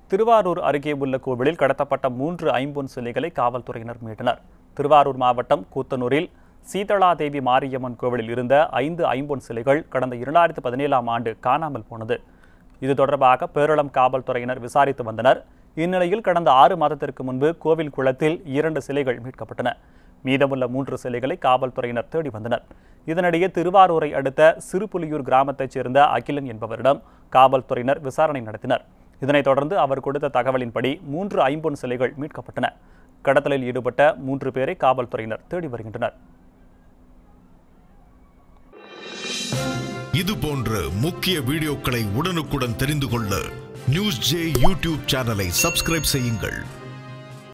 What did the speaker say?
திருவாரூர் அருகே உள்ள கோவிலில் கடத்தப்பட்ட மூன்று ஐம்பொன் சிலைகளை காவல்துறையினர் மீட்டனர் திருவாரூர் மாவட்டம் கூத்தனூரில் சீதளாதேவி மாரியம்மன் கோவிலில் இருந்த ஐந்து ஐம்பொன் சிலைகள் கடந்த இரண்டாயிரத்து பதினேழாம் ஆண்டு காணாமல் போனது இது தொடர்பாக பேரளம் காவல்துறையினர் விசாரித்து வந்தனர் இந்நிலையில் கடந்த ஆறு மாதத்திற்கு முன்பு கோவில் குளத்தில் இரண்டு சிலைகள் மீட்கப்பட்டன மீதமுள்ள மூன்று சிலைகளை காவல்துறையினர் தேடி வந்தனர் இதனிடையே திருவாரூரை அடுத்த சிறுபுலியூர் கிராமத்தைச் சேர்ந்த அகிலன் என்பவரிடம் காவல்துறையினர் விசாரணை நடத்தினர் இதனைத் தொடர்ந்து அவர் கொடுத்த தகவலின்படி மூன்று ஐம்பொன் சிலைகள் மீட்கப்பட்டன கடத்தலில் ஈடுபட்ட மூன்று பேரை காவல்துறையினர் தேடி வருகின்றனர் இது போன்ற முக்கிய வீடியோக்களை உடனுக்குடன் தெரிந்து கொள்ள நியூஸ் ஜே யூடியூப் சேனலை சப்ஸ்கிரைப் செய்யுங்கள்